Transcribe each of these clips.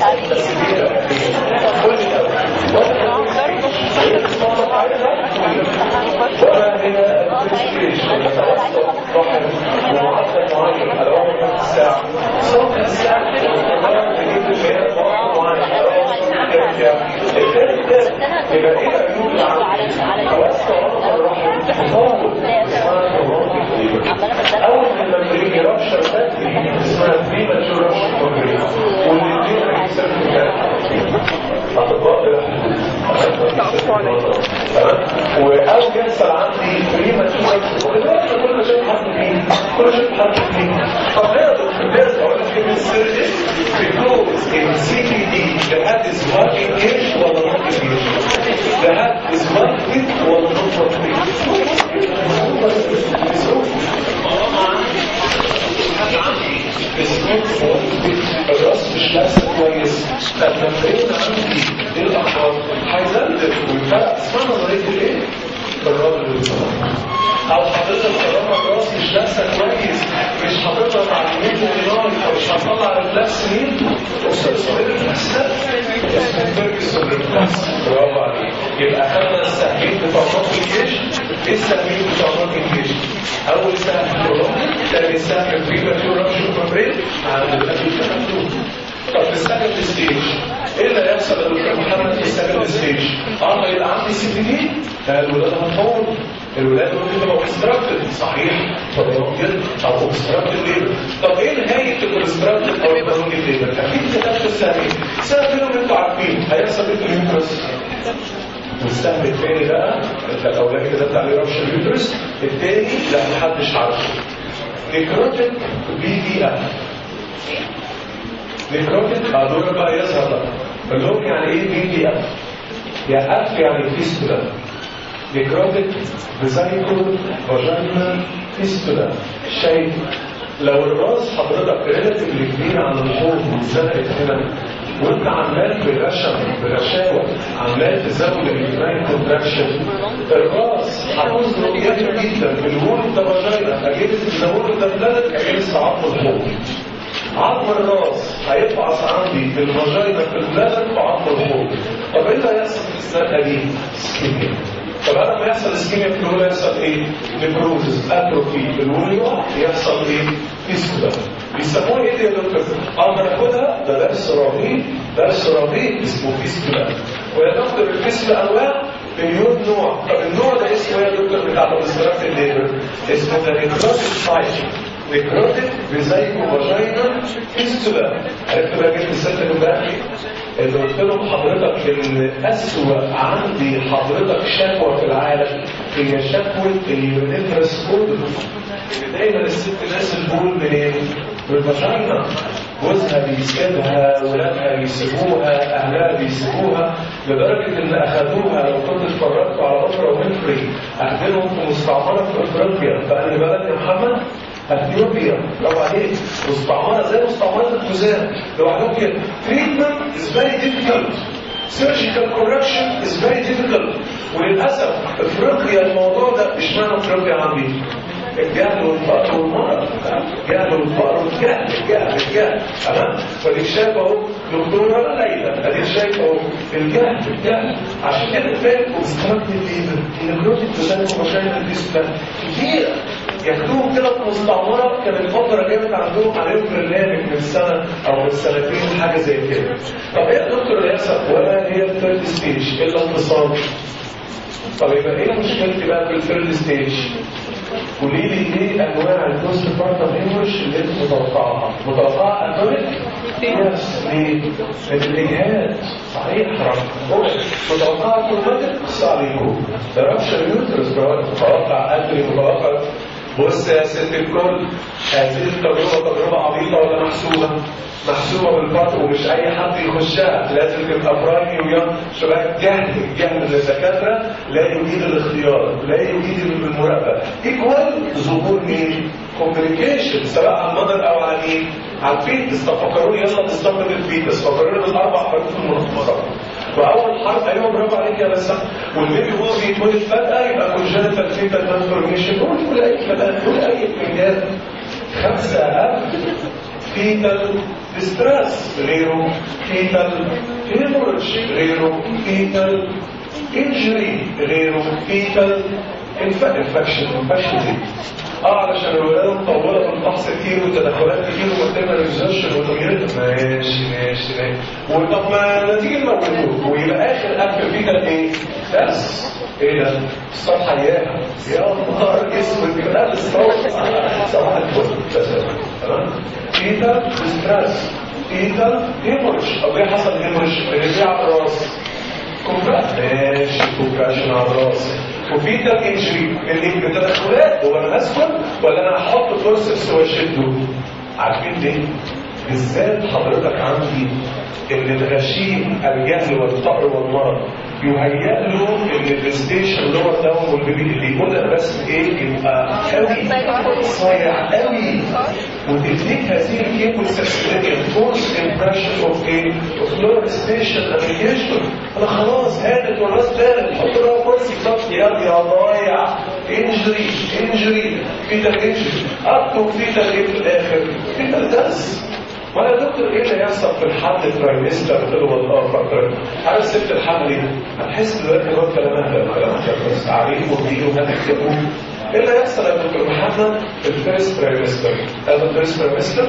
بس كبيرة كل وما هي الفريستريشن يتوسط رحم ومعدل معين على عمر الساعة صوت الساعة تجيب المياه بوقت معين على عمر الثالث ده يبقى ايه عيوب العمل توسع رحم الرحم تفاضل اول ما الممبرين يرشر بدري اسمها بريماتور رشر ممبرين والاثنين هيسموا اطباء واول يحصل عندي بريماتور ودلوقتي كل شيء حط فيه كل شيء حط فيه طب هي الناس اقول لك ان السيرجن بيكلوز ان سي بي دي ده هاد از ماركت جيش ولا نوت جيش ده هاد از ماركت ولا نوت الراس مش لابسه كويس فالممبرين عندي ايه الاخبار هيزلف ويفرق اسمها نظريه الايه؟ الراجل او حضرتك طالما الراس مش لابسه كويس مش هتضغط على اليمين والنار فمش هتطلع ريفلكس مين؟ استاذ صغير الريفلكس ده اسمه فيرجسون ريفلكس برافو عليك يبقى خدنا السهمين بتوع نقط الجيش ايه السهمين بتوع نقط الجيش؟ اول سهم كولومبي ثاني سهم بريماتور رابشن ممبرين عند الاكل طب في السكند ستيج ايه اللي هيحصل يا دكتور محمد في السكند ستيج؟ اه يبقى عندي سي بي دي الولاده هتطول الولاد ممكن تبقى اوبستراكتد صحيح طب ممكن او اوبستراكتد ليبر طب ايه نهايه الاوبستراكتد او البالوني ليبر؟ اكيد كتبت السهمين سبب منهم انتوا عارفين هيحصل ايه في اليوترس؟ والسهم الثاني بقى انت الاولاني كده بتاع الرابش اليوترس الثاني لا محدش عارفه نيكروتيك بي دي اف نيكروتيك دول بقى يظهر لك بقول لهم يعني ايه بي دي اف؟ يا اف يعني فيستولا نيكروتيك بزايكو فاجينا فيستولا شايف لو الراس حضرتك ريلاتيفلي كبير عن الحوض واتزنقت هنا وانت عمال برشم برشاوة عمال تزود الجناين كونتراكشن الراس هتظهر جامد جدا في الهول ده فاجينا اجهزه الهول ده بلدك اجهزه عظم الحوض عظم الراس هيفعص عندي في الفاجينا في البلدك وعظم الحوض طب ايه اللي هيحصل في السنه دي؟ سكيميا طب لما يحصل اسكيميا في الهول يحصل ايه؟ نيكروزس اتروفي في الهول يقع يحصل ايه؟ فيستولا بيسموه ايه دي يا دكتور؟ اه ناخدها ده درس رهيب درس رهيب اسمه فيستولا ويا دكتور الفيستولا انواع مليون نوع طب النوع ده اسمه ايه يا دكتور بتاع الاستراكت الليبر؟ اسمه ده نيكروتيك تايب نيكروتيك بزيكو فاجينا فيستولا عرفت بقى جبت الست امبارح اللي قلت لهم حضرتك ان اسوأ عندي حضرتك شكوى في العالم هي شكوى اليونيفرس كود دايما الست ناس البول منين؟ من الفاجينا جوزها بيسيبها ولادها بيسيبوها اهلها بيسيبوها لدرجه ان اخذوها لو كنت اتفرجتوا على اوبرا وينفري اخذهم في مستعمره في افريقيا فقال لي بلد يا محمد اثيوبيا لو عليك مستعمره زي مستعمره الجزائر لو عليك treatment is very difficult surgical correction is very difficult وللاسف افريقيا الموضوع ده مش معنى افريقيا عندي الجهل والفقر والمرض الجهل والفقر والجهل الجهل الجهل تمام فديك شايف اهو دكتوره ليلى اديك شايف اهو الجهل الجهل عشان كده فاهم وبستخدم الليبر النيكروتيك بتاعت مشاكل الجسم كتير ياخدوهم كده في مستعمره كانت فتره جابت عندهم عليهم برنامج من سنه او من سنتين حاجه زي كده طب ايه يا دكتور اللي يحصل ولا هي الثيرد ستيج الا انتصار طب يبقى ايه مشكلتي بقى في الثيرد ستيج قولي لي ايه انواع البوست بارتم هيمورش اللي انت متوقعها متوقعها اتونيك يس ليه من الاجهاد صحيح رقم متوقعها كروماتيك بص عليكم ده رابشر يوترس متوقع ادري متوقع بص يا ست الكل هذه التجربه تجربه عبيطه ولا محسوبه محسوبه بالفرق ومش اي حد يخشها لازم تبقى برايمي ويوم شباب جهل الجهل للدكاتره لا يجيد الاختيار لا يجيد المراقبه ايكوال ظهور مين؟ كوميونيكيشن سواء على المدر او على مين؟ على الفيتس طب فكروني يلا نستقبل الفيتس فكروني بالاربع حروف المنظمه واول حرف ايوه برافو عليك يا بس والبيبي هو بيتولد فجاه يبقى كونجنتال فيتال ترانسفورميشن قول قول اي كلام قول اي انجاز خمسه اف فيتال ديستريس غيره فيتال هيموريدج غيره فيتال انجري غيره فيتال انفكشن انفكشن دي اه علشان الولاده مطوله بالفحص كتير وتدخلات كتير وقدامنا ريزرشن وتغيير ماشي ماشي ماشي وطب ما نتيجه نموتوه ويبقى اخر اكل فيه كان ايه؟ بس ايه ده؟ الصفحه اياها يا نهار اسود يبقى الصوت صباح الفل بس تمام؟ فيتا ستريس فيتا هيموريج او ايه حصل هيموريج؟ رجع على الراس كومبريشن ماشي كومبريشن على الراس وفي ده انجري اللي بتدخلات هو انا اسكت ولا انا احط فورسبس واشده عارفين ليه؟ بالذات حضرتك عندي ان الغشيم الجهل والفقر والمرض يهيأ له ان الستيشن لور داون والبيبي اللي يقول انا بس ايه يبقى قوي صايع قوي وتديك هذه الكيبل سكسلينيا فورس امبريشن اوف ايه؟ اوف لور ستيشن ابلكيشن انا خلاص هانت والراس دانت حط لها كرسي صف يا يا ضايع انجري انجري في ده انجري اب في ده ايه في الاخر؟ في ده درس وانا يا دكتور ايه اللي هيحصل في الحمل ترايمستر وكده والاخر عارف ست الحمل دي هتحس دلوقتي هو كلام اهبل كلام اهبل بس عليه وديه وهتكتبه ايه اللي هيحصل يا دكتور محمد في الفيرست ترايمستر هذا الفيرست ترايمستر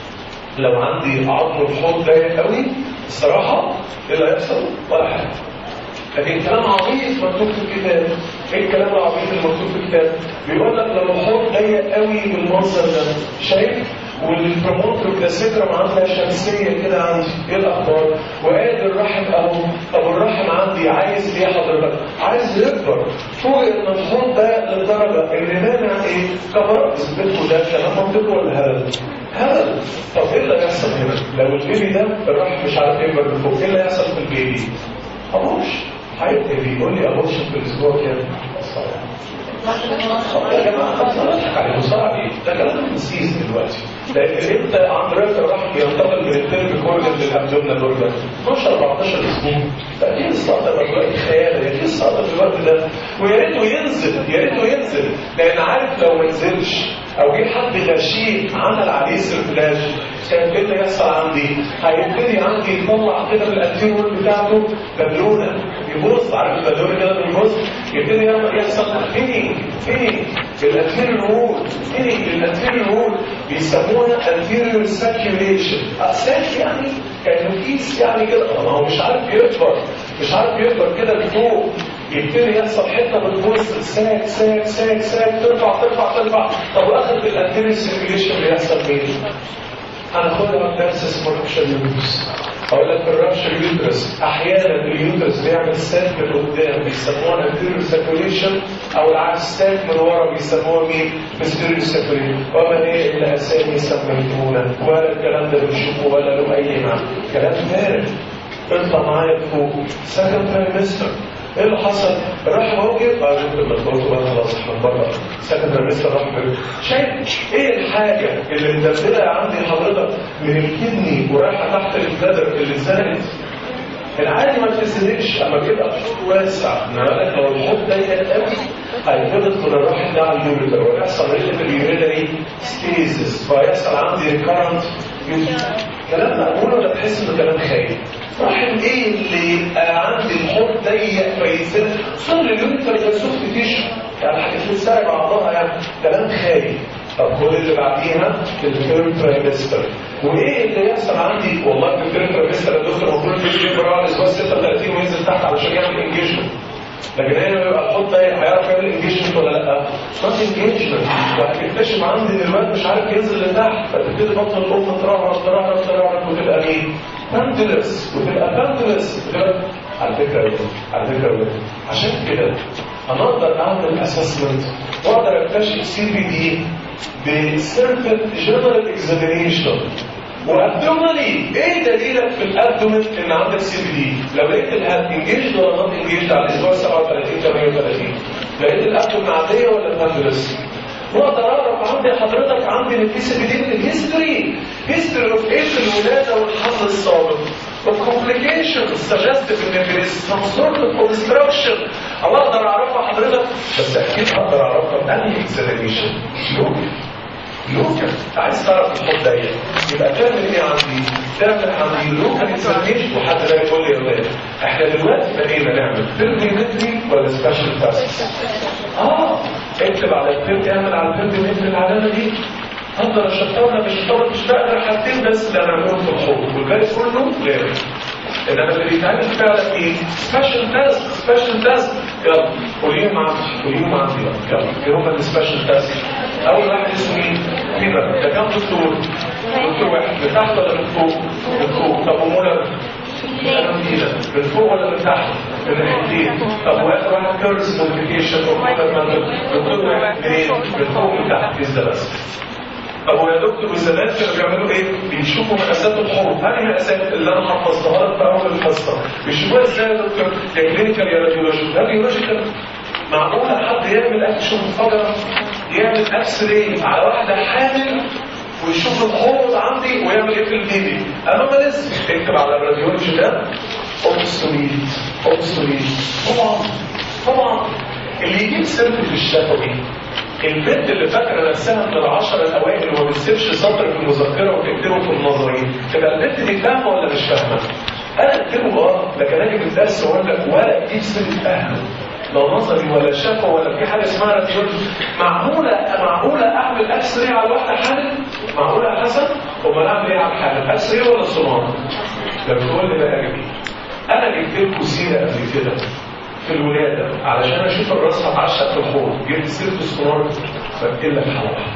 لو عندي عظم الحوض ضيق قوي الصراحه ايه اللي هيحصل؟ ولا حاجه لكن كلام عبيط مكتوب في الكتاب ايه الكلام العبيط اللي مكتوب في الكتاب بيقول لك لما الحوض ضيق قوي بالمنظر ده شايف والبروموتر بلاسيكرم عامله شمسيه كده عندي ايه الاخبار وقادر الرحم اهو طب الرحم عندي عايز ايه حضرتك عايز يكبر فوق ان الحوض ده للدرجه اللي مانع ايه كبر اثبته ده كلام منطقي ولا هبل هبل طب ايه اللي هيحصل هنا لو البيبي ده الرحم مش عارف يكبر من فوق ايه اللي هيحصل في البيبي ابوش هيبتدي يقول لي ابوش في الاسبوع كام يا جماعه خلاص انا اضحك عليه صعب ايه ده كلام نسيس دلوقتي لان انت عند رئيس الرحم ينتقل من الترم كورجن للابدومينال اورجن 12 14 اسبوع فاكيد الصعد ده دلوقتي خيال اكيد الصعد في الوقت ده ويا ريته ينزل يا ريته ينزل لان عارف لو ما نزلش او جه حد غشيم عمل عليه سيرفلاج كان ايه اللي يحصل عندي؟ هيبتدي عندي يطلع كده من الانتيريور بتاعته بالونه يبص عارف البالونه كده بيبص يبتدي يحصل فينينج فينينج الانتيريور وول فينينج الانتيريور وول بيسموها انتيريور ساكيوليشن ساك يعني كانه كيس يعني كده ما هو مش عارف يكبر مش عارف يكبر كده لفوق يبتدي يحصل حته بتبص ساك ساك ساك ساك ترفع ترفع ترفع طب واخر الانتيريور سيركيوليشن بيحصل ايه؟ هناخدها في درس اسمه رابشر يوترس اقول لك في الرابشر يوترس احيانا اليوترس بيعمل ساك من قدام بيسموها انتيريور سيركيوليشن او العكس ساك من ورا بيسموها مين؟ بستيريور سيركيوليشن وما هي الا اسامي سميتونا ولا الكلام ده بنشوفه ولا له اي معنى كلام فارغ اطلع معايا فوق سكند ترايمستر ايه اللي حصل؟ راح موجب بعد ما تقولوا بقى خلاص احنا بره سكند لسه راح شايف ايه الحاجه اللي مدبره عندي حضرتك من الكدني ورايحه تحت البلادر اللي اتزنقت العادي ما بتسندش اما كده الحوض واسع انما لك لو الحوض ضيق قوي هيتضغط من الرحم ده على اليوريتر ويحصل ريلة اليوريتري ستيزس فيحصل عندي ريكارنت كلام مقبول ولا تحس انه كلام خايف رحم ايه اللي يبقى عندي الحوض ضيق فيزن صار اليوريتر ده سوفت تيشو يعني حاجه بتساعد بعضها يعني كلام خايف طب خد اللي بعديها الثيرد ترايمستر وايه اللي يحصل عندي والله في الثيرد ترايمستر يا دكتور المفروض يجي يقرا على الاسبوع 36 وينزل تحت علشان يعمل انجيجمنت لكن هنا بيبقى الحوض ده هيعرف يعمل انجيجمنت ولا لا؟ نوت انجيجمنت وهتكتشف عندي ان الواد مش عارف ينزل لتحت فتبتدي بطن الام ترعرع ترعرع ترعرع وتبقى مين؟ باندلس وتبقى باندلس وتبقى على فكره يا على فكره يا عشان كده انا اقدر اعمل اسسمنت واقدر اكتشف سي بي دي بسيرفت جنرال اكزامينيشن وابدومينالي ايه دليلك في الابدومين ان عندك سي بي دي لو لقيت الهاب انجيج ولا نوت انجيج على الاسبوع 37 38 لقيت الابدومين عاديه ولا باندلس واقدر اعرف عندي حضرتك عندي ان في سي بي دي من الهيستوري هيستوري اوف ايه الولاده والحمل السابق of complications suggestive ان there is some sort of obstruction او اقدر اعرفها حضرتك بس اكيد اقدر اعرفها بانهي اكزامينيشن لوكال لوكال عايز تعرف الحب ده ايه يبقى تعمل ايه عندي؟ تعمل عندي لوكال اكزامينشن وحد ده يقول لي يا ولاد احنا دلوقتي بقينا نعمل بيرميمتري ولا سبيشال تاسك؟ اه اكتب على البيرد اعمل على البيرميمتري العلامه دي اقدر اشطبها مش طبعا مش بقدر حاجتين بس اللي انا بعملهم في الحوض والباقي كله غير انما اللي بيتعمل فعلا ايه؟ سبيشال تاسك سبيشال تاسك يلا قوليهم عندي قوليهم عندي يلا يلا ايه هم السبيشال تاسك؟ اول واحد اسمه مين؟ كده ده كام دكتور؟ دكتور واحد من تحت ولا من فوق؟ من فوق طب ومولر؟ انا مدينة من فوق ولا من تحت؟ من ناحيتين طب واخر واحد كيرس موديفيكيشن دكتور واحد منين؟ من فوق ومن تحت ازاي بس؟ طب ويا دكتور وزمان كانوا بيعملوا ايه؟ بيشوفوا مقاسات الحروف، هذه المقاسات اللي انا حفظتها لك في اول الحصه، بيشوفوها ازاي يا دكتور؟ يا كلينيكال يا راديولوجي، راديولوجيكال معقولة حد يعمل اكشن فجرة يعمل اكس راي على واحدة حامل ويشوف الحوض عندي ويعمل ايه في البيبي انا ما لسه اكتب على الراديولوجي ده اوبسوليت اوبسوليت طبعا طبعا اللي يجيب سيرته في الشفوي البنت اللي فاكره نفسها من العشرة الاوائل وما بتسيبش سطر في المذكره وتكتبه في النظري تبقى البنت دي فاهمه ولا مش فاهمه؟ انا اكتبه اه لكن اجي في الدرس واقول لك ولا تجيب سيره فهم لا نظري ولا شفا ولا في حاجه اسمها راديولوجي معقوله معقوله اعمل اكس راي على واحده حامل؟ معقوله يا حسن؟ امال اعمل ايه على الحامل؟ اكس راي ولا سونار؟ ده بتقول لي بقى يا جميل انا جبت لكم سيره قبل كده في الولادة علشان اشوف الراس هتعشق في الحوض جبت سيرة السونار بكتب لك حالة واحدة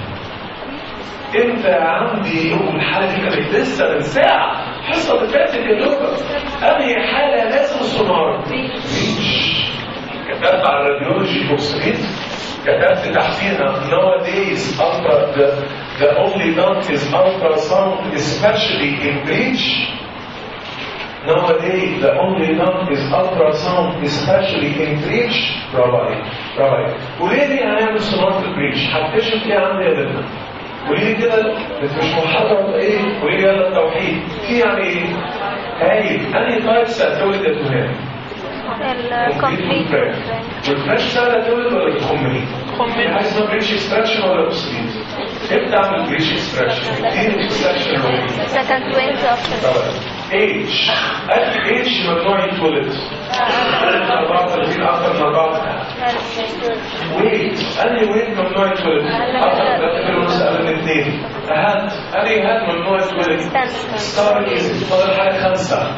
انت عندي يوم الحالة دي كانت لسه من ساعة حصة اللي فاتت يا دوبك انهي حالة لازم السونار ريتش كتبت على الراديولوجي بوكسريت كتبت تحتيها nowadays after the the only done is ultrasound especially in breech Nowadays, the only done is ultrasound, especially in breech. برافو عليك، برافو عليك. وليه دي هنعمل سونار في البريتش؟ هكتشف ايه عندي يا بنت؟ قولي لي كده انت مش محاضرة ولا ايه؟ قولي لي يلا التوحيد. في يعني ايه؟ هايل، انهي تايب ساتولد يا تهاني؟ الكومبليت والفلاش سهلة تولد ولا بتخمني؟ خمني. عايز اسمها بريتش اكستراكشن ولا اوكسيد؟ امتى اعمل بريتش اكستراكشن؟ اديني اكستراكشن روحي. second twins after اتش اتش ممنوع يتولد 34 اكتر من 4 ويت انهي ويت ممنوع يتولد اكتر من 3 ونص اقل من 2 هات انهي هات ممنوع يتولد ستار ايزي فاضل حاجه خمسه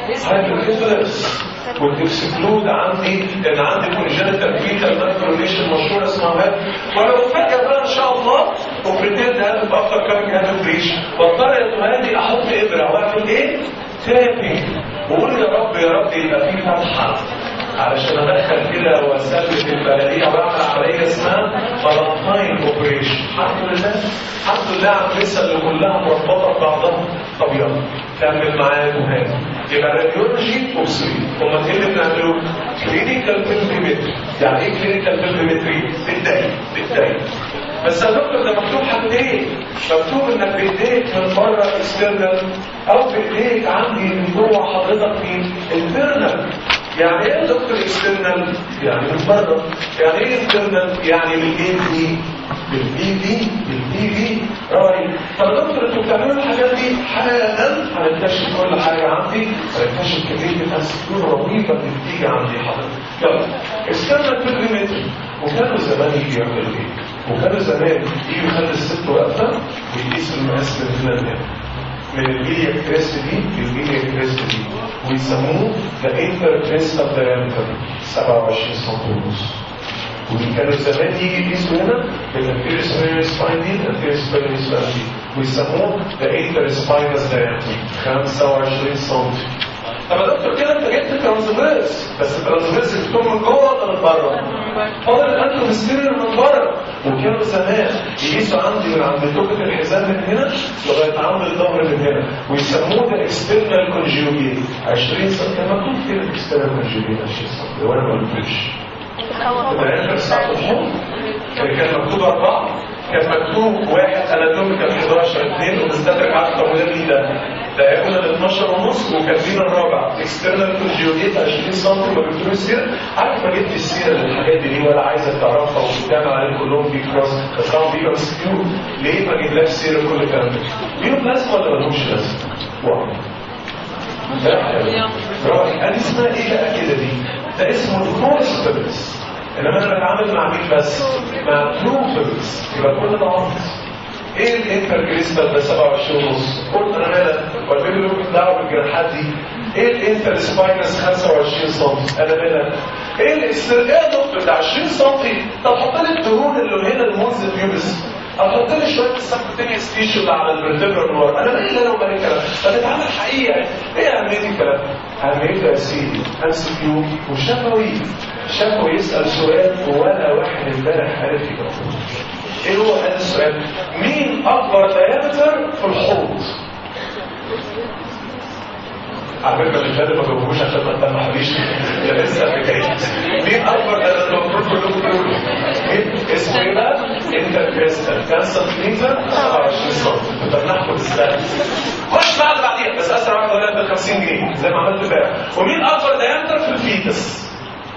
هايبركيفلس والاكسكلود عندي ان عندي كونجنتال فيتال مايكرونيشن مشهوره اسمها هات ولو فجاه بقى ان شاء الله وبريتند هات بافتر كامينج هات بريش واضطر يا تهادي احط ابره واعمل ايه؟ تابي وقول يا رب يا رب يبقى في فتحه علشان ادخل كده واسلك البلديه واعمل عمليه اسمها فالنتاين اوبريشن الحمد لله الحمد لله على القصه اللي كلها مربوطه ببعضها طب يلا كمل معايا مهام يبقى الراديولوجي اوبسري هما ايه اللي بنعمله؟ كلينيكال بيلمتري يعني ايه كلينيكال بيلمتري؟ بالدايم بالدايم بس يا دكتور ده مكتوب حاجتين مكتوب انك بايديك من بره اكسترنال او بايديك عندي من جوه حضرتك مين؟ انترنال يعني ايه دكتور اكسترنال؟ يعني من بره يعني ايه انترنال؟ يعني من الاي في بالبي في بالبي في رايك طب يا دكتور انتوا بتعملوا الحاجات دي حالا هنكتشف كل حاجه عندي هنكتشف كميه اسيدون رهيبه اللي بتيجي عندي حضرتك يلا اكسترنال بيريمتر وكانوا زمان يجي يعملوا ايه؟ وكانوا زمان يجي يخلي الست واقفه ويقيس المقاس من هنا لهنا من البيليا كريست دي للبيليا كريست دي ويسموه ذا انتر كريست اوف دايمتر 27 سم ونص وكانوا زمان يجي يقيسوا هنا الانفيريور سبيريور سباين دي الانفيريور سبيريور سباين دي ويسموه ذا انتر سباينس دايمتر 25 سم طب يا دكتور كده انت جبت ترانسفيرس بس الترانسفيرس بتكون من جوه ولا من بره؟ فاضل الانتو ستيرير من بره وكانوا زمان يقيسوا عندي من عند توكة الحزام من هنا لغايه عند الظهر من هنا ويسموه ده اكسترنال كونجيوجيت 20 سم كان مكتوب كده اكسترنال كونجيوجيت 20 سم وانا ما قلتوش يبقى انت ساعه الحب كان مكتوب اربعه كان مكتوب واحد اناتوميكال 11 اثنين ومستدرك على التمويل ده دايجونال 12 ونص وكاتبين الرابع اكسترنال كونجيوجيت 20 سم ما جبتوش السيره عارف ما جبت السيره للحاجات دي ولا عايزك تعرفها وبتعمل عليهم كلهم بي كروس خسران بي كروس كيو ليه ما جبلكش سيره كل الكلام ده؟ ليهم لازمه ولا مالهمش لازمه؟ واو برافو ادي اسمها ايه بقى كده دي؟ ده اسمه الكورس فيبرس انما انا بتعامل مع مين بس؟ مع ترو فيبرس يبقى كل ده عمر ايه الانتر كريستال ده 27 ونص قلت انا مالك والبيبي له دعوه بالجراحات دي ايه الانتر سباينس 25 سم انا مالك ايه الاسترجاع يا دكتور ده 20 سم طب حط لي الدهون اللي هنا المونز بيوبس او حط لي شويه السبكوتينيوس تيشو اللي على الفرتبرا نور انا مالي انا ومالي الكلام فتتعامل حقيقه ايه اهميه الكلام اهميته يا سيدي امسك كيو وشفوي شفوي يسال سؤال ولا واحد امبارح عرف يجاوب ايه هو هذا السؤال مين اكبر دايمتر في الحوض على فكره اللي فات ما جاوبوش عشان ما تسمحليش ده لسه بجاي مين اكبر ده المفروض كلكم تقولوا مين اسمه ايه بقى؟ انت كريستال كام سنتيمتر 27 سم طب ناخد السهل خش بقى اللي بعديها بس اسرع واحده ولا ب 50 جنيه زي ما عملت امبارح ومين اكبر دايمتر في الفيتس؟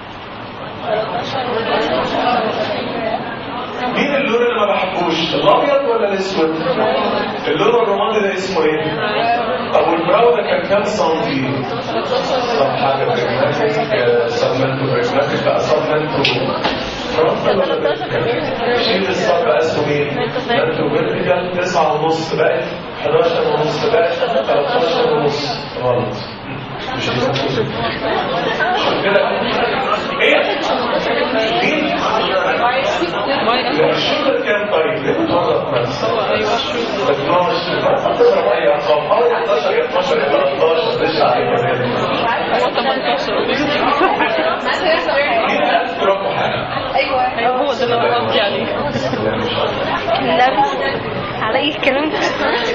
مين اللون اللي ما بحبوش الابيض ولا الاسود اللون الرمادي ده اسمه ايه طب والبراو ده كان كام سنتي طب حاجه بريجماتيك سبمنتو بريجماتيك بقى سبمنتو فرونتال ولا vertical؟ شيل الصب بقى اسمه ايه منتو فيرتيكال 9 ونص بقت 11 ونص بقت 13 ونص غلط مش دي شوف كده ايه مين لا الشغل كان طيب ليه بتوظف نفسك؟ هو ايوه الشغل 12 تضرب اي ارقام او 11 يا 12 يا 13 ليش عليك هو 18 مين قال تروحوا حاجه؟ ايوه هو ده اللي انا قصدي عليه لا مش عارف. لابس على اي الكلام ده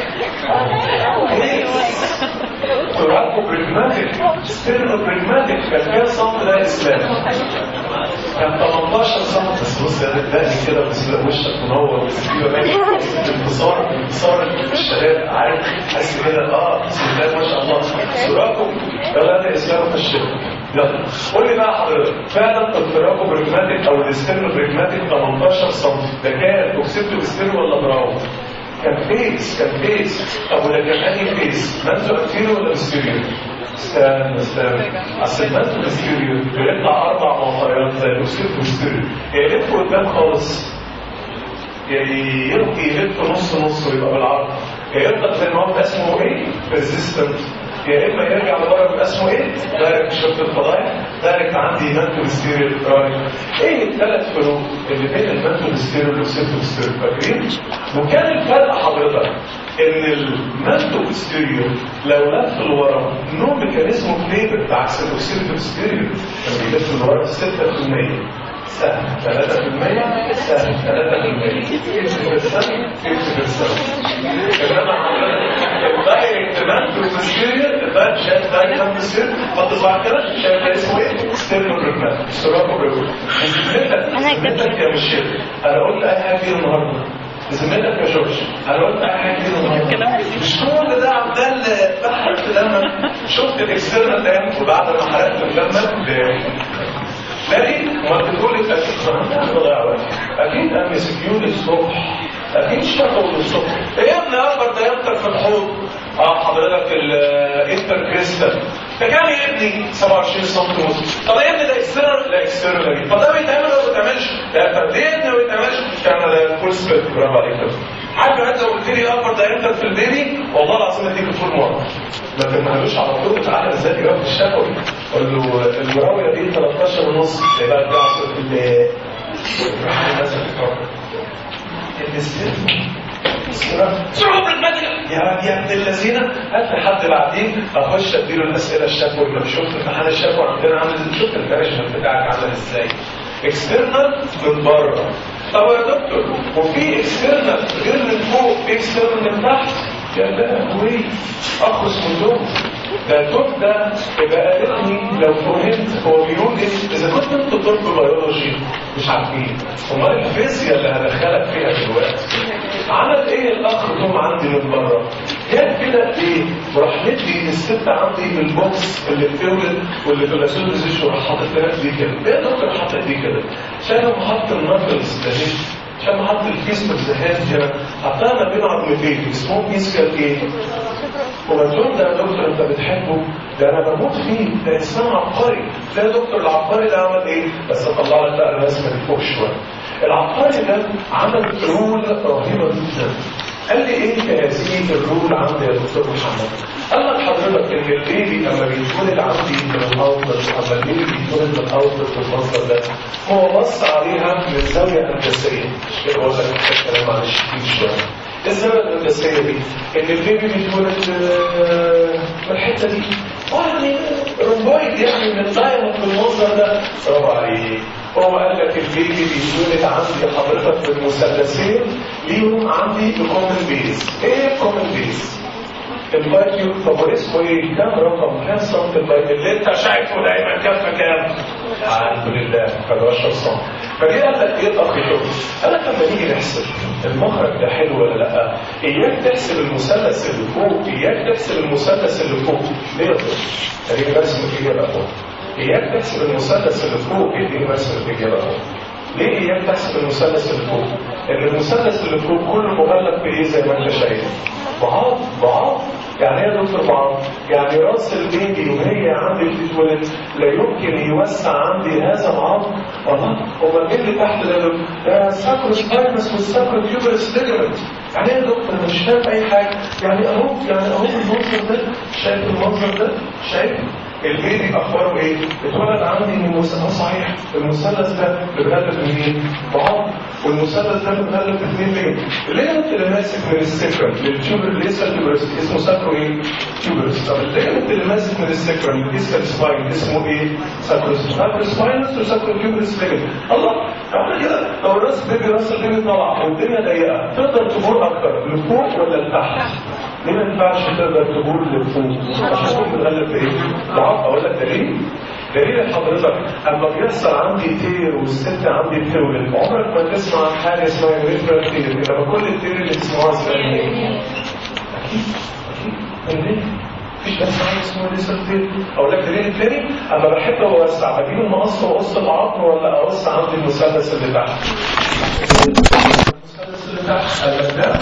تراكو بريجماتيك ستيرنو بريجماتيك كان كام سم ده اسلام كان 18 سم بس بص يا بتلاقي كده بس وشك منور والسكيبه باين انتصار انتصار الشباب عارف حاسس كده اه بسم الله ما شاء الله تراكو يلا ده اسلام في الشغل يلا قول لي بقى حضرتك فعلا التراكو بريجماتيك او الستيرنو بريجماتيك 18 سم ده كان اوكسيتو ستيرو ولا براو؟ كان فيس كان فيس طب وده كان انهي فيس منزو انتيريو ولا بستيريو استنى استنى اصل المنزو بستيريو بيطلع اربع معطيات زي الاوسيل بستيريو يلف قدام خالص يلف يلف نص نص ويبقى بالعرض يفضل زي ما هو اسمه ايه ريزيستنت يا اما يرجع لورا يبقى اسمه ايه دايركت شفت الفضايح دايركت عندي مانتو ستيريو رايت ايه الثلاث فروق اللي بين المانتو ستيريو والاوسيتو ستيريو فاكرين وكان الفرق حضرتك ان المانتو ستيريو لو لف لورا نوع ميكانيزمه فليبر بعكس الاوسيتو ستيريو كان بيلف لورا 6% سهل 3% سهل 3% 50% انما الدايركت مانتو ستيريو ده شايف دايركت مانتو ستيريو حط صباعك كده شايف ده اسمه ايه؟ ستيريو بريجمات سراكو بريجمات بذمتك يا مشير انا قلت اي حاجه فيه النهارده بذمتك يا جورج انا قلت اي حاجه فيه النهارده مش كل ده عمال بحرق في دمك شفت الاكسترنال دام وبعد ما حرقت في دمك لكن ما تقول لي اكيد فهمت بضيع وقت اكيد ام اس كيو للصبح اكيد شغل للصبح ايه يا ابني اكبر دايركتر في الحوض اه حضرتك الانتر كريستال ده كام يا ابني 27 سم ونص طب يا ابني ده اكسترنال لا اكسترنال طب ده بيتعمل ولا ما بيتعملش لا طب ليه يا ابني ما بيتعملش كان ده فول سبيد برافو عليك عارف انت لو قلت لي اكبر دايركتر في البيبي والله العظيم اديك فول مره ما تمهلوش على طول تعالى ازاي يقف في الشفوي قول له المراويه دي 13 ونص يبقى ارجع في ال مثلا يا يا ابن الذين هات لي حد بعدين اخش اديله الاسئله الشفوي لو شفت امتحان الشفوي عندنا عامل شفت الفارشن بتاعك عامل ازاي اكسترنال من بره طب يا دكتور وفي اكسترنال غير من فوق في اكسترنال من تحت يا لهوي اخص من دول ده الدكتور ده يبقى قالتني لو فهمت هو بيقول ايه اذا كنت انت طب بيولوجي مش عارفين امال الفيزياء اللي هدخلك فيها دلوقتي عمل ايه الاخ توم عندي من بره جاب كده ايه وراح مدي الست عندي البوكس اللي بتولد واللي في الاسود بوزيشن وراح حاطط لها دي كده ايه يا دكتور حاطط دي كده عشان حط النفلز ده ليه؟ عشان حط الفيس بالذهاب كده حطها ما بين عظمتين اسمهم فيس كده ايه؟ وقلت لهم ده يا دكتور انت بتحبه ده انا بموت فيه ده انسان عبقري ده يا دكتور العبقري ده عمل ايه بس اطلع لك بقى الرسمه دي فوق شويه العبقري ده عمل رول رهيبه جدا قال لي ايه هذه الرول عندي يا دكتور محمد قال لك حضرتك ان البيبي لما بيتولد عندي من الاوتلت اما البيبي بيتولد من الاوتلت بالمنظر ده هو بص عليها من زاويه هندسيه مش كده بقول لك الكلام معلش كتير شويه الزاويه الهندسيه دي ان البيبي بيتولد آه، من الحته دي اه يعني رومبويد يعني من دايما بالمنظر ده برافو عليك هو قال لك البيبي بيتولد عندي حضرتك بالمثلثين ليهم عندي كومن بيز ايه كومن بيز البايكيو طب هو اسمه ايه؟ كام رقم؟ كام سم البايكيو اللي انت شايفه دايما كفه كام؟ الحمد لله 11 سم فجه قال لك ايه تقييم؟ قال لك لما نيجي نحسب المخرج ده حلو ولا لا؟ اياك تحسب المثلث اللي فوق اياك تحسب المثلث اللي فوق ليه يا دكتور؟ اديني برسم الاجابه فوق اياك تحسب المثلث اللي فوق اديني برسم الاجابه فوق ليه اياك تحسب المثلث اللي فوق؟ ان المثلث اللي فوق كله مغلق بايه زي ما انت شايف؟ بعض بعض يعني ايه يا دكتور بعض؟ يعني راس البيبي وهي عندي بتتولد لا يمكن يوسع عندي هذا العظم والله هو مين اللي تحت ده دول؟ ده ساكرو سباينس والساكرو تيوبرس ليجمنت يعني ايه يا دكتور انا مش فاهم اي حاجه يعني اهو يعني اهو المنظر ده شايف المنظر ده شايف البيبي اخباره ايه؟ اتولد عندي من مثلث صحيح المثلث ده متغلف بمين؟ بعض والمثلث ده متغلف باثنين ليه؟ الليجمنت اللي ماسك من السكرم للتيوبر ليسا تيوبرس اسمه ساكرو ايه؟ تيوبرس طب الليجمنت اللي ماسك من السكرم للديسكال سباين اسمه ايه؟ ساكرو ساكرو سباينس وساكرو تيوبرس ليجمنت الله احنا كده لو الراس بيبي راس البيبي طالعه والدنيا ضيقه تقدر تمر اكتر لفوق ولا لتحت؟ ليه ما ينفعش تقدر تقول لفوق عشان تكون متغلب بايه؟ ضعف اقول لك دليل دليل حضرتك اما بيحصل عندي تير والست عندي بتولد عمرك ما تسمع عن حاجه اسمها يوريثرال تير لما كل التير اللي تسمعوها اسمها ايه؟ اكيد اكيد ليه؟ مفيش بس حاجه اسمها يوريثرال تير اقول لك دليل التاني اما بحب اوسع بجيب المقص واقص العظم ولا اوسع عندي المثلث اللي تحت؟ المثلث اللي تحت قال لك لا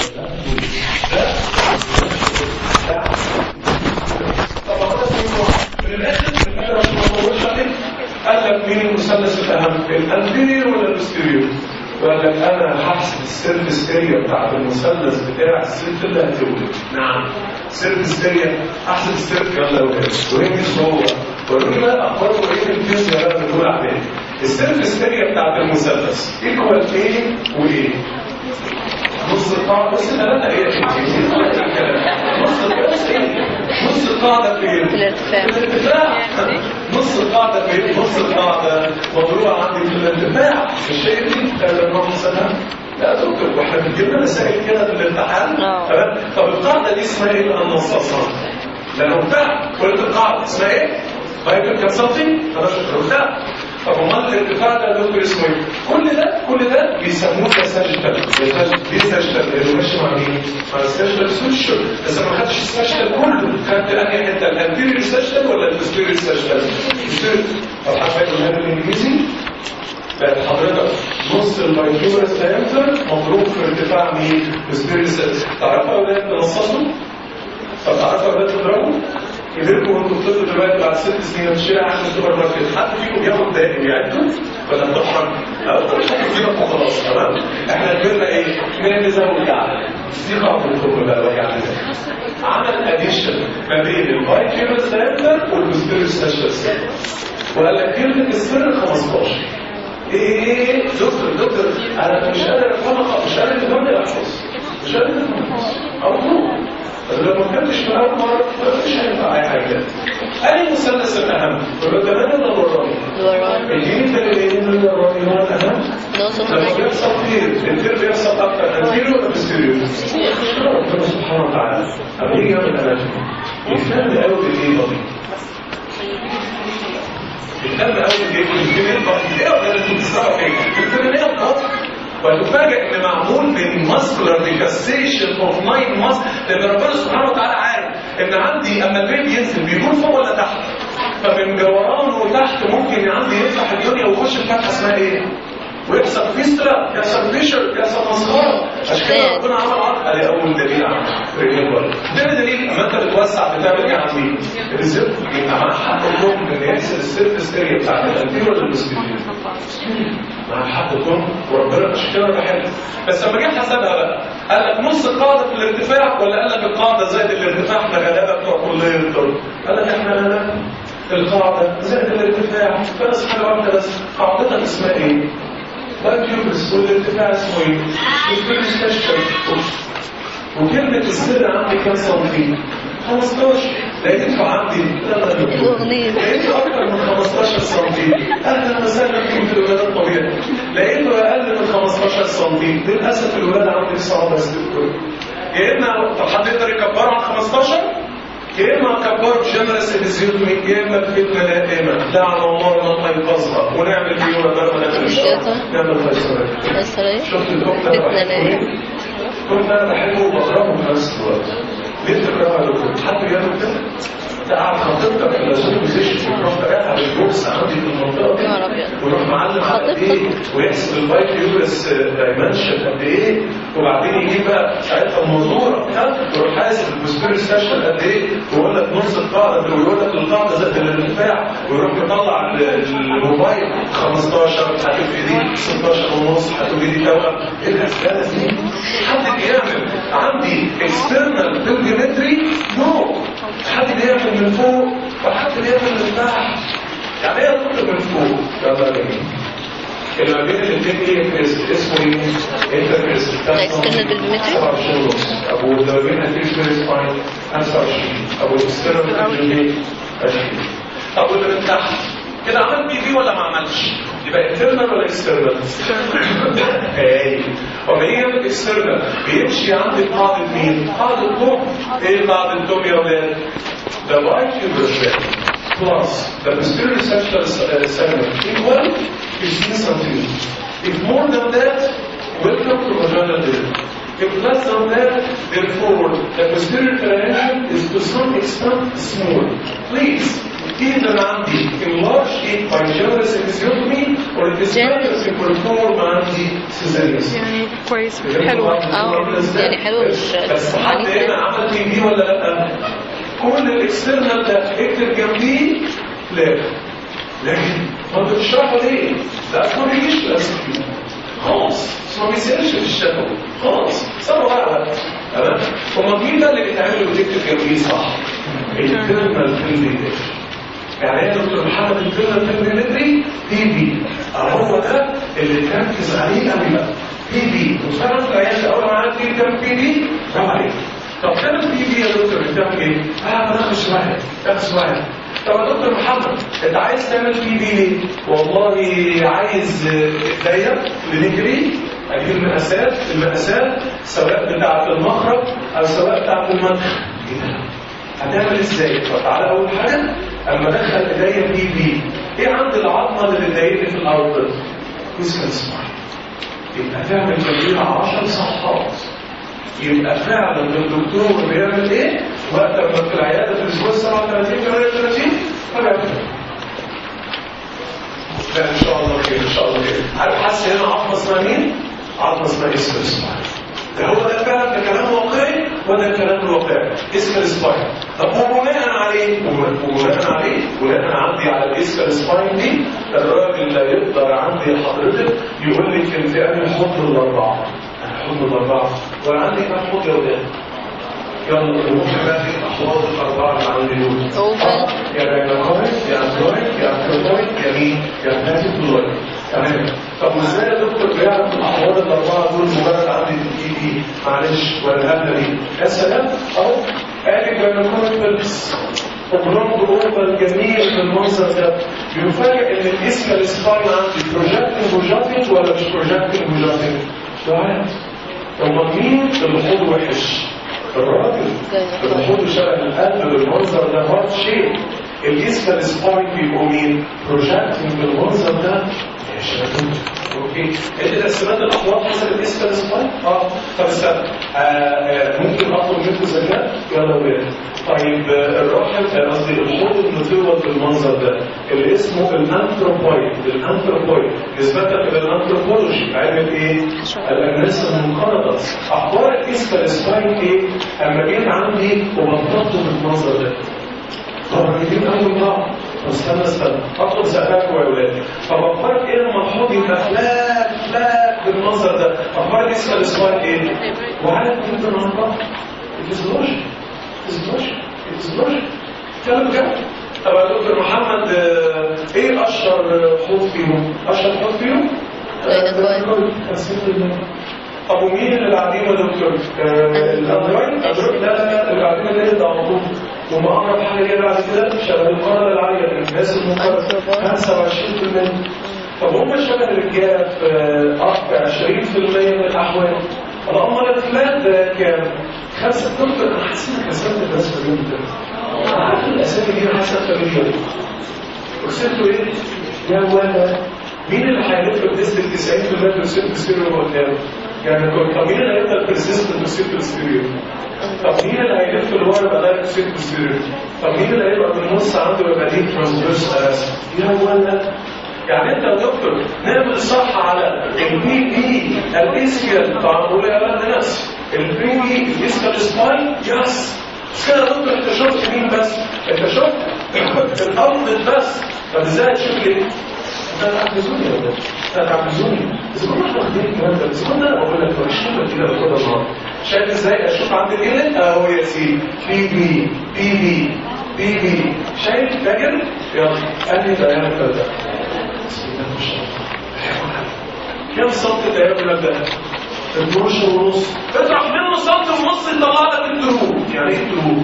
قال لك مين المثلث الاهم الانتيريور ولا البوستيريور قال لك انا هحسب السيرفس اريا بتاعت المثلث بتاع الست اللي هتولد نعم سيرفس اريا احسب السيرف يلا يا ولاد ورينجز هو وريني بقى اخباره ايه الفيزياء اللي بنقول عليها السيرفس اريا بتاعت المثلث ايكوال ايه وايه نص القاعدة بس ثلاثة ايه نص بس ايه نص القاعدة فين؟ الارتفاع. في الارتفاع نص القاعدة فين؟ نص القاعدة مضروبة عندي في الارتفاع مش شايف دي اللهم سلام لا دكتور واحنا بنجيب مسائل كده في الامتحان آه. تمام طب القاعدة دي اسمها ايه بقى النصاصة؟ لأنه بتاع قلت القاعدة اسمها ايه؟ مايكل كام سنتي؟ 11 بتاع طب امال الارتفاع ده يا دكتور اسمه ايه؟ كل ده كل ده بيسموه ساجيتال ليه ساجيتال؟ لانه ماشي مع مين؟ مع الساجيتال سوشيال بس أنا ما خدتش الساجيتال كله خدت انهي حته الانتيريور ساجيتال ولا البوستيريور ساجيتال؟ البوستيريور طب حضرتك الهاب الانجليزي بقت حضرتك نص المايكروبرس دايمتر مضروب في ارتفاع مين؟ البوستيريور ساجيتال تعرفوا يا اولاد تنصصوا؟ طب تعرفوا يا اولاد تضربوا؟ كبركم وانتم بتطلعوا دلوقتي بعد ست سنين في الشارع عند السوبر ماركت حد فيكم بياخد دائم يعني ولا بتطحن؟ لا بتطحن فينا وخلاص تمام؟ احنا كبرنا ايه؟ من النظام بتاعنا دي قاعدة الحكم بقى وجع عمل اديشن ما بين الفايكيرس دايمتر والبوستيريور ساشس وقال لك كلمة السر 15 ايه دكتور دكتور انا مش قادر افهمها مش قادر افهمها احفظ مش قادر افهمها او طب لو ما كنتش من اول مره مش هينفع اي حاجه اي مثلث الاهم يبقى كمان ولا وراني الوراني اديني دليلين من الوراني هو الاهم نقص لما بيحصل كتير الكتير بيحصل اكتر انتيريو ولا بوستيريو؟ ربنا سبحانه وتعالى لما يجي يعمل اناتومي يهتم قوي بالايه دي يهتم قوي بايه بالفيميل بادي ايه ولا انتوا بتسمعوا ايه؟ الفيميل بادي وتفاجئ ان معمول من ماسكولار ديكاستيشن اوف ناين ماسك لان ربنا سبحانه وتعالى ان عندي اما البيبي ينزل بيكون فوق ولا تحت فمن جورانه تحت ممكن عندي يفتح الدنيا ويخش في فتحه اسمها ايه ويحصل فيسترا يحصل فيشر يحصل مسخره عشان كده ربنا عمل عقد ادي اول دليل على رينيوال تاني دليل اما انت بتوسع بتعمل ايه عندي الريزيرف يبقى معاه حق الضم ان يحسب السيرفس اريا بتاعت الانتيريور للمسلمين مع حق الضم وربنا مش كده بحل بس لما جه حسبها بقى قال لك نص القاعده في الارتفاع ولا قال لك القاعده زائد الارتفاع احنا غلابه بتوع كليه الطب قال لك احنا غلابه القاعده زائد الارتفاع بس حاجه واحده بس قاعدتك اسمها ايه؟ باكيوبس والارتفاع اسمه ايه؟ البريستاشن وكلمة السر عندي كام سنتي؟ 15 لقيته عندي الأغنية. لقيته أكثر من 15 سنتي أهلا وسهلا فيكم في الولادة الطبيعية لقيته أقل من 15 سنتي للأسف الولادة عندي صعبة استكتور يا إما طب حد يقدر يكبره عن 15 يا اما كبر جنرس الزيوتمي يا اما بفتنه دائمه لعن الله من ينقذها ونعمل فيه ولا ما مش كده؟ نعمل فيصل بس ايه شفت الدكتور فتنة لا كنت انا بحبه وبكرهه في نفس الوقت ليه تكرهها يا دكتور؟ حد بيعمل كده؟ ده قاعد خطيبتك في اللازوم بوزيشن ويروح رايحها بالبوكس عندي في المنطقه دي نهار أبيض. ويروح معلم على قد ايه ويحسب البايت يورس دايمنشن قد ايه وبعدين يجيب بقى ساعتها المنظوره ها ويروح حاسب البوستيريور ستاشن قد ايه ويقول لك نص القاعده ويقول لك القاعده زائد الارتفاع ويروح يطلع ال- الموبايل 15 هتبقى دي 16 ونص هتبقى دي توأم ايه الاسئله دي؟ حد بيعمل عندي اكسترنال بلجيمتري نو حد بيعمل من فوق وحد بيعمل من تحت يعني ايه تطلب من فوق يلا جميل اللي ما بين الاثنين ايه كريست اسمه ايه انتركريست external بالمتر؟ 27 ونص ابو اللي ما بين الفيش كريست فاين 25 ابو الاكسترنال بالمتر 20 طب واللي من تحت كده عمل بي في ولا ما عملش يبقى انترنال ولا اكسترنال ايه وما يجي يعمل اكسترنال بيمشي عند قاعده مين قاعده توم ايه قاعده توم يا ولاد the right uterus plus the posterior sexual uh, segment equal 15 centimeters if more than that welcome to vaginal delivery if less than that therefore the posterior triangle is to some extent small please either عندي enlarge it by generous episiotomy or it is better to perform عندي cesarean يعني كويس حلو اه يعني حلو مش بس حد عنيف هنا يعني. عمل تي في ولا لا كل الاكسترنال ده اكتب جنبيه لا لكن ما انت بتشرحه ليه ده ما بيجيش في الاسئله خالص بس ما بيسالش في الشفوي خالص سنه واحده تمام هما مين ده اللي بيتعمل وتكتب جنبيه صح الانترنال فيلد يعني يا دكتور محمد الفيلم الفيلمتري بي بي هو ده اللي تركز عليه قوي بقى بي بي وفعلا في العيال اول ما عرفت ايه كام بي بي برافو عليك طب كام البي بي يا دكتور بتعمل ايه؟ اه بناخد شويه ناخد شويه طب يا دكتور محمد انت عايز تعمل بي بي ليه؟ والله عايز ايديا لنجري اجيب المقاسات المقاسات سواء بتاعه المخرج او سواء بتاعه المدخل ايه ده؟ هتعمل ازاي؟ فتعالى اول حاجه اما ادخل ايديا بي بي ايه عند العظمه اللي بتضايقني في الارض؟ ويسكن سمايل يبقى تعمل تمرين 10 صفحات يبقى فعلا الدكتور بيعمل ايه؟ وقت ما في العياده في الاسبوع 37 38 فبيعمل لا ان شاء الله خير ان شاء الله خير عارف حاسس هنا عظمه اسمها مين؟ عظمه اسمها اسم سمايل ده هو ده فعلا ده كلام واقعي وده الكلام الواقعي اسم السباين طب وبناء عليه وبناء عليه بناء عندي على الاسم السباين دي الراجل لا يقدر عندي حضرتك يقول لك انت انا حضن الاربعه حضن الاربعه وانا عندي كام حضن يا ولاد يلا نروح بقى في الاحواض الاربعه اللي عندي دول أوفل. آه، يا داينامايت يا اندرويد يا اكروبايت يا مين يا باتيك فلويد تمام طب وازاي يا دكتور بيعرف الاحواض الاربعه دول مجرد عندي في ايدي معلش ولا الهبله دي يا سلام اهو ادي داينامايت بلبس وبرونج اوفر جميل بالمنظر ده بيفاجئ ان الاسم السباين عندي بروجكتنج وجاتنج ولا مش بروجكتنج وجاتنج؟ سؤال امال مين اللي حوضه وحش؟ الراجل اللي حوضه شبه القلب بالمنظر ده هارد شيب الاسم السباين بيبقوا مين؟ بروجكتنج بالمنظر ده يا شباب اوكي انت تقسيمات الاحواض حسب الاسفل سباين اه طب استنى آه، آه، ممكن اطلب منكم ذكاء يلا ولاد طيب آه، الرحم آه، قصدي الحوض المتوض بالمنظر ده اللي اسمه الانثروبويد الانثروبويد نسبة الى الانثروبولوجي علم ايه؟ الاجناس المنقرضة اخبار الاسفل سباين ايه؟ اما جيت عندي وبطلته بالمنظر ده طب الاثنين اول بعض استنى استنى اطلب زقاك يا ولاد طب اخبارك ايه لما الحوض يبقى فلات فلات بالمنظر ده اخبار اسم الاسبوع ايه وعلى جدا عن بعض الفيزيولوجي الفيزيولوجي الفيزيولوجي كلام بجد طب يا دكتور محمد آه، ايه اشهر حوض فيهم اشهر حوض فيهم طب ومين اللي بعدين يا دكتور؟ آه، الاندرويد؟ اندرويد لا لا لا اللي بعدين اللي يبدا على طول وما اقرب حاجه جايه بعد كده شبه القرار العاليه الناس المقرر 25% طب هم شبه الرجاله في آه، في 20% من الاحوال طب امال الفلات ده كام؟ خمسه دكتور انا حاسس انك كسبت الناس في اليوم ده انا عارف الاسامي دي انا حاسس فاميليا وصلتوا ايه؟ يا ولد مين اللي هيلف بنسبة 90% من السيرت ستيريو قدام؟ يعني كنت- طب مين اللي هيفضل بيرسيست في السيرت ستيريو؟ طب مين اللي هيلف لورا يبقى دايركت سيرت ستيريو؟ طب مين اللي هيبقى في النص عنده يبقى دي ترانسفيرس ارست؟ يا ولد يعني انت يا دكتور نعمل صح على البي بي الاسكيال طبعا بقول يا ولد ناس البي بي الاسكيال سباين يس مش كده يا دكتور انت شفت مين بس؟ انت شفت الارض بس طب ازاي تشوف ليه؟ هتعبزوني يا ولاد هتعبزوني اذا كنا احنا واخدين الكلام ده اذا كنا انا بقول لك مش كده كده باخدها النهارده شايف ازاي اشوف عند الجلد اهو يا سيدي بي بي بي بي بي بي شايف فاكر يلا انهي دايركتور ده بسم الله ما شاء الله كم سنتي دايركتور ده 12 ونص اطرح منه سنتي ونص يطلع لك الدروب يعني ايه الدروب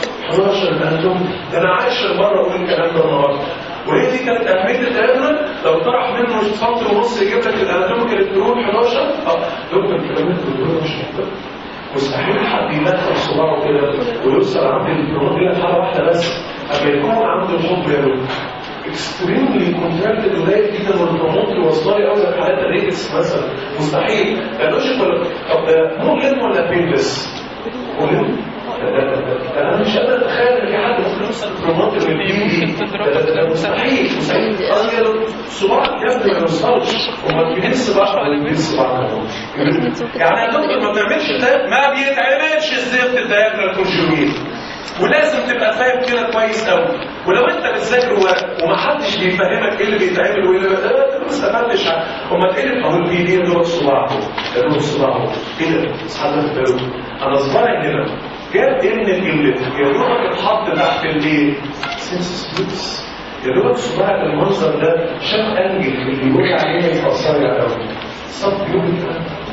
11 بقالهم ده انا عايش مره اقول الكلام ده النهارده وهي دي كانت اهميه التامل لو طرح منه سنتي ونص يجيب لك الاناتوميكال الدروب 11 اه دكتور الكلام ده الدروب مش محتاج مستحيل حد يدخل صباعه كده ويوصل عند البرونات دي حاله واحده بس اما يكون عنده الحب يا دكتور اكستريملي كونتراكتد قليل جدا والبرونات واصله لي قوي زي حالات الريكس مثلا مستحيل ده لوجيك ولا طب ده مؤلم ولا بينلس؟ مؤلم ده- ده- ده- ده انا مش قادر اتخيل ان في حد ممكن يوصل برونات من البي دي ده- ده- ده مستحيل مستحيل قصدي لو صباعك يا ابني ما يوصلش وما بينس بقى ولا بينس بقى يعني يا دكتور ما بتعملش ده ما بيتعملش الزفت الدايجرال كونجوجيت ولازم تبقى فاهم كده كويس قوي ولو انت بتذاكر ورق ومحدش بيفهمك ايه اللي بيتعمل وايه اللي لا انت ما استفدتش اما تقلب اهو البي دي دوت صباع اهو ده دوت صباع اهو ايه ده؟ اصحى في بالو انا صباعي هنا جاب ايه من الجلد يا دوبك اتحط تحت الايه؟ سنسس بلوتس يا دوبك صباعك المنظر ده شاف انجل اللي بيقول عليه يبقى قصير قوي صف يومي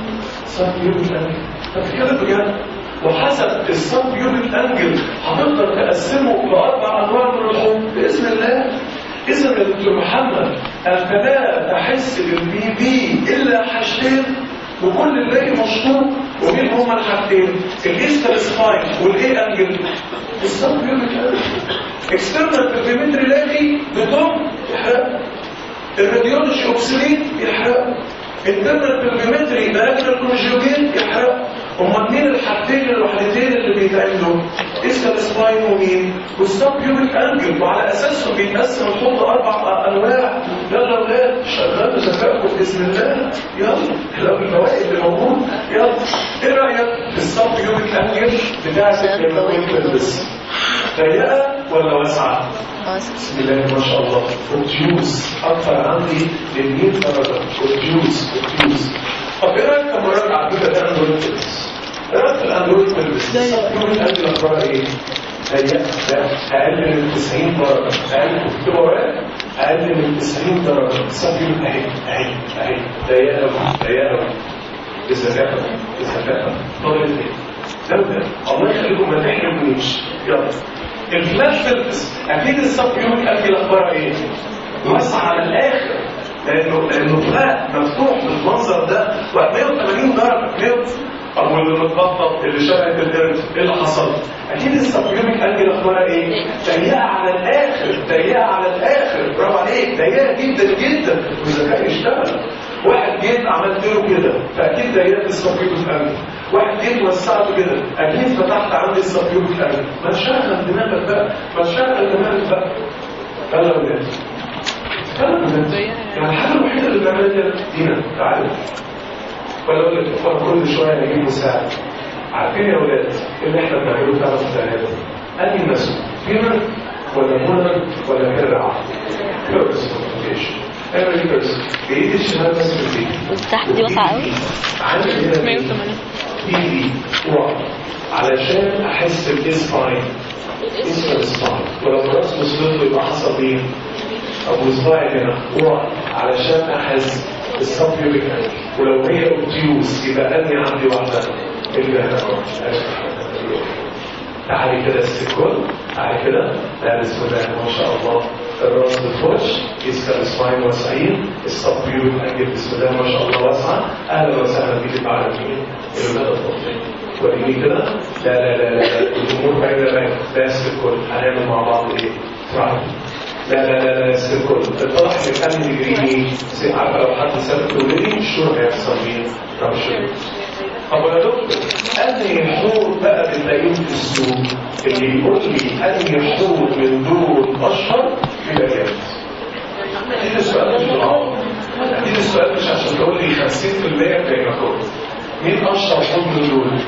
صف يومي فكده بجد وحسب الصب يونت انجل هتقدر تقسمه لاربع انواع من الحب باذن الله اذا يا دكتور محمد انت لا تحس بالبي بي الا حاجتين وكل الباقي مشطوب ومين هما الحاجتين الايستر سباين والاي انجل الصب يونت انجل اكسترنال بيرفيمتري لاقي بتوم يحرق الراديولوجي اوكسيليت يحرق الدبل بالبيومتري باكل كونجوجين يحرق هما مين الحاجتين الوحدتين اللي بيتعملوا اسم سباين ومين والسب يوميك انجل وعلى اساسهم بيتقسم الحوض اربع انواع يلا ولاد شغلوا ذكائكم باذن الله يلا لو الفوائد اللي موجود يلا ايه رايك في السب يوميك انجل بتاعت البس ضيقه ولا واسعه؟ بسم الله ما شاء الله والجيوز اكثر عندي من 100 درجه والجيوز والجيوز طب ايه رايك لما نراجع على كده ده اندرويد تلبس ايه رايك في الاندرويد تلبس يوم القلب الاخبار ايه ضيق ده اقل من 90 درجه اقل تبقى ورق اقل من 90 درجه صفير اهي اهي اهي ضيقه قوي ضيقه قوي بالذكاء بالذكاء طالب ايه ده ده الله يخليكم ما تحرمونيش يلا الفلاش فيلبس اكيد الصف يوم الاكل اخبارها ايه واسع على الاخر لانه لانه فلاح مفتوح بالمنظر ده 180 درجه 100 طب واللي متبطط اللي شبه القرد ايه اللي حصل؟ اكيد السبيوميك انجل اخبارها ايه؟ ضيقه على الاخر ضيقه على الاخر برافو عليك ضيقه جدا جدا والذكاء يشتغل واحد جيت عملت له كده فاكيد ضيقت السبيوبيك انجل واحد جيت وسعته كده اكيد فتحت عندي السبيوبيك انجل ما تشغل دماغك بقى ما تشغل دماغك بقى يلا يا ولاد يلا يا ولاد يعني الحاجه الوحيده اللي بنعملها كده دينا تعالى ولا اقول لك طب كل شويه نجيب مساعد عارفين يا ولاد إيه اللي احنا بنعمله في درس الثلاثه انهي مسؤول فينا ولا منى ولا كرع بيرسونيفيكيشن every person بايد الشمال بس في الايد والتحت دي واسعة قوي عندي هنا 180 ايدي واحد علشان احس بالسباين اسم السباين ولو راس وصلت له يبقى حصل ايه؟ ابو صباعي هنا واحد علشان احس بالسبيوبيك ولو هي اوبتيوس يبقى اني عندي واحده اللي هنا تعالي كده السكول تعالي كده لا بسم الله ما شاء الله الراس بتخش يسكر السباين واسعين السبيوبيك انجل بسم الله ما شاء الله واسعه اهلا وسهلا بيك على مين؟ الولاد الطفلين وريني كده لا لا لا لا لا الامور بعيده بعيده لا السكول هنعمل مع بعض ايه؟ فرايد لا لا لا لا السيركل الطرح اللي كان يجري عارفه لو حد سابق ولدي الشهر هيحصل مين؟ رمشن طب يا دكتور انهي حور بقى بتلاقيه في السوق اللي يقول لي انهي حور من دول اشهر يبقى جامد اكيد السؤال مش بالعرض اكيد السؤال مش عشان تقول لي 50% بين كله مين اشهر حور من دول؟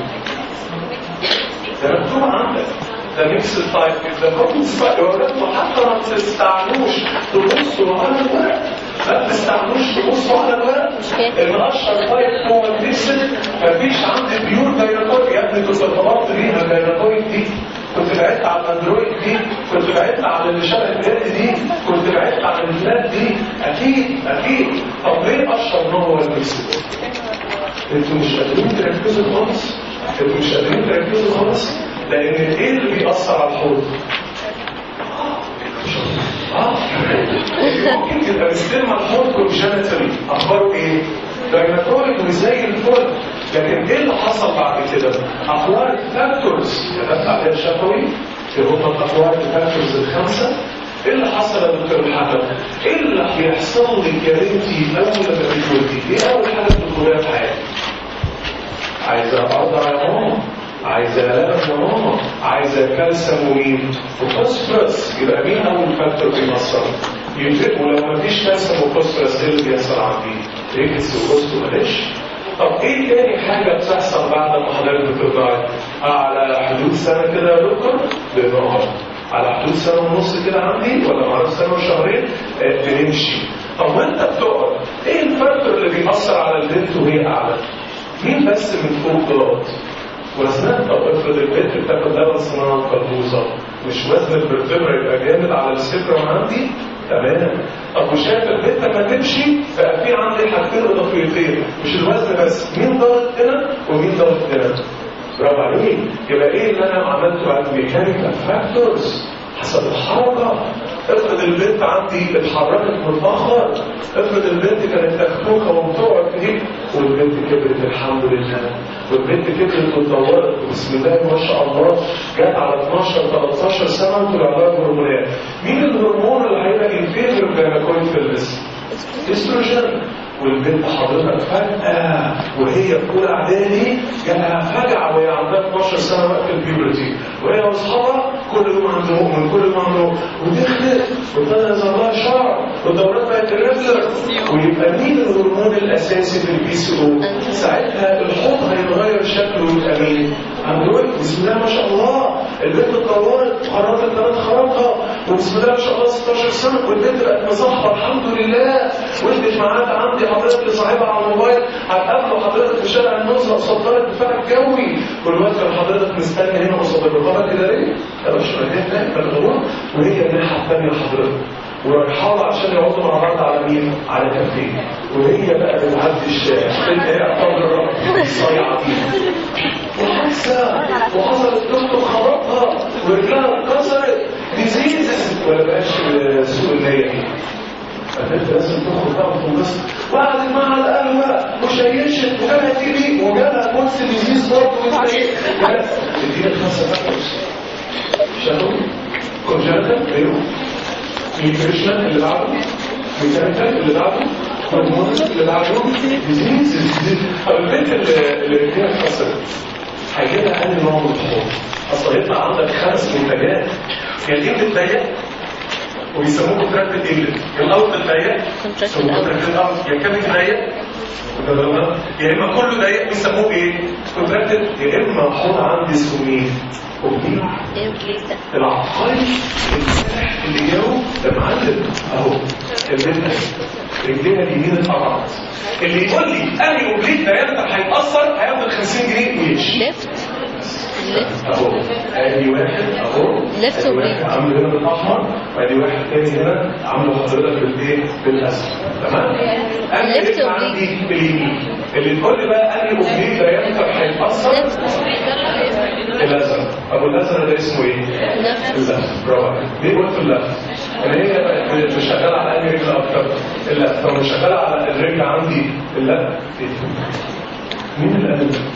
ده مكتوب عندك ده ميكس التايب ده كوبي سبايك وحتى ما تستعنوش تبصوا على الورق ما تستعنوش تبصوا على الورق ان اشهر تايب هو الميكس مفيش عندي بيور دايناتويد يا ابني كنت ارتبطت بيها الدايناتويد دي كنت بعدت على الاندرويد دي كنت بعدت على اللي شبه النت دي كنت بعدت على الفلات دي اكيد اكيد طب ليه اشهر نوع هو الميكس ده؟ انتوا مش قادرين تركزوا خالص انتوا مش قادرين تركزوا خالص لان ايه اللي بيأثر على الحوض اه ممكن تبقى مستلمة الحوض كونجنتالي اخباره ايه دايناتوريك وزي الفل لكن ايه اللي حصل بعد كده اخبار فاكتورز كتبت عليها الشفوي في هم الاخبار الفاكتورز الخمسه ايه اللي حصل يا دكتور محمد؟ ايه اللي هيحصل لك يا بنتي اول ما تتولدي؟ ايه اول حاجه تدخلها في حياتك؟ عايزه ارضع يا ماما عايزه لبن يا ماما عايزه كالسيوم ومين وفوسفورس يبقى مين اول فاكتور بيمثل يفرق ولو ما فيش كالسيوم وفوسفورس ايه اللي بيحصل عندي ريكس وبوست معلش طب ايه تاني حاجه بتحصل بعد ما حضرتك بترضعي على حدود سنه كده يا دكتور بالنهار على حدود سنه ونص كده عندي ولا مع سنه وشهرين آه، بنمشي طب وانت بتقعد ايه الفاكتور اللي بيأثر على البنت وهي قاعده مين بس من فوق غلط وزنها طب افرض البنت بتاخد دواء صناعه قلبوزه مش وزن الفرتبرا يبقى جامد على السكرم عندي تمام طب وشايف البنت لما تمشي بقى في عندي حاجتين اضافيتين مش الوزن بس مين ضغط هنا ومين ضغط هنا برافو عليك يبقى ايه اللي انا عملته بعد ميكانيكال فاكتورز حسب الحركه افرض البنت عندي اتحركت متاخر افرض البنت كانت مخنوقه وبتقعد كتير والبنت كبرت الحمد لله والبنت كبرت واتطورت بسم الله ما شاء الله جت على 12 13 سنه وطلع لها هرمونات مين الهرمون اللي هيبقى ينفجر جاينكويد في الجسم؟ استروجين والبنت حضرتك فجأة وهي في أولى إعدادي جالها فجعة وهي عندها 12 سنة وقت البيوبرتي وهي وأصحابها كل يوم عند مؤمن كل يوم عند مؤمن ودخلت وابتدى يظهر لها شعر والدورات بقت ريجولر ويبقى مين الهرمون الأساسي في البي سي أو؟ ساعتها الحوض هيتغير شكله ويبقى مين؟ اندرويد بسم الله ما شاء الله البنت اتطورت خرجت ثلاث خرجها وبسم الله ما شاء الله 16 سنه والبنت بقت مصحه الحمد لله وانت معاك عندي حضرتك صاحبها على الموبايل هتقابله حضرتك في شارع النزهه قصاد طارق دفاع الجوي كل وقت كان حضرتك مستني هنا قصاد الرقابه كده ليه؟ يا باشا ما هي هناك مخدوع وهي الناحيه الثانيه حضرتك ورايحين عشان يقعدوا مع بعض على مين؟ على كافيه وهي بقى بتعدي الشارع انت هي اعتبر الرقم صايعه فيها وحاسه وحصلت دكتور خبطها ورجلها اتكسرت ديزيز ولا بقاش سوء النيه دي فانت لازم تخرج بقى وتنبسط وقعدت مع القهوه وشيشت وجالها تي بي وجالها كورس ديزيز برضه وانت ايه بس ادينا خمسه فاكتورز شافوا كونجنتال غيره نيوتريشنال اللي بعده ميكانيكال اللي بعده هرمونات اللي بعدهم ديزيز طب البنت اللي اللي فيها اتكسرت هيجي لها انهي نوع من الحموضه؟ اصل يطلع عندك خمس منتجات يا الجلد الضيق ويسموه كونتراكت الجلد الارض الضيق يسموه كونتراكت الارض يا الكبد ضيق تمام؟ يا اما كله ضيق بيسموه ايه؟ كونتراكتد يا اما حوض عندي اسمه ايه؟ اوبليك ايه وكليك ده العبقري الفلاح اللي جاوب ده معلم اهو البنت رجليها اليمين اتقطعت اللي يقول لي انهي اوبليك دايرتر هيتاثر هياخد 50 جنيه ويمشي ليفت ليفت اهو ادي واحد اهو Left ادي or واحد right؟ عامله هنا بالاحمر وادي واحد تاني هنا عامله حضرتك بالايه بالازرق تمام انا Left اللي or عندي باليمين اللي تقول لي بقى انهي اوبليك دايرتر هيتاثر الازرق ابو الازرق ده اسمه ايه؟ ليفت اللفت برافو عليك ليه قلت اللفت؟ ان هي بقت مش شغاله على انهي رجل اكتر اللفت لو مش شغاله على الرجل عندي اللفت إيه؟ مين اللي قال اللفت؟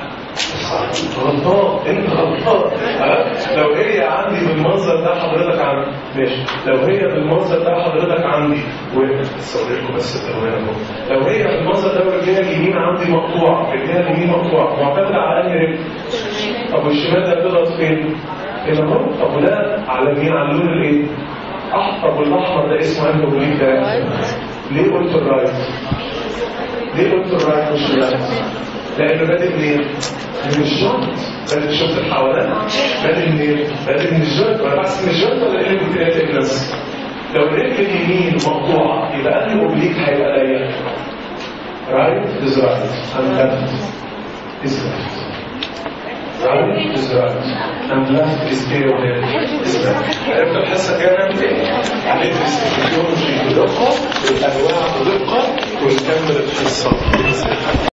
غلطان انت غلطان ها؟ لو هي عندي بالمنظر ده حضرتك عندي ماشي لو هي بالمنظر ده حضرتك عندي وصوريكم بس التنويه اهو لو هي بالمنظر ده ورجلها اليمين عندي مقطوع رجلها اليمين مقطوع معتمده على انهي رجل طب والشمال ده بيضغط فين؟ هنا اهو طب وده على مين على اللون الايه؟ احمر طب والاحمر ده اسمه انهي اوبليك ده؟ ليه قلت الرايت؟ ليه قلت الرايت مش اللفت؟ لانه بادئ منين؟ من الجوينت بادئ شفت الحوالات بادئ منين؟ بادئ من الجوينت وانا بحسب من الجوينت ولا ايه اللي بتلاقي الناس؟ لو الرجل اليمين مقطوعه يبقى انهي اوبليك هيبقى ضيق؟ رايت از رايت اند لفت از لفت right is right and left is there is left عرفت الحصة كده نعمل ايه؟ هندرس الفيزيولوجي بدقة والأنواع بدقة ونكمل الحصة بإذن الله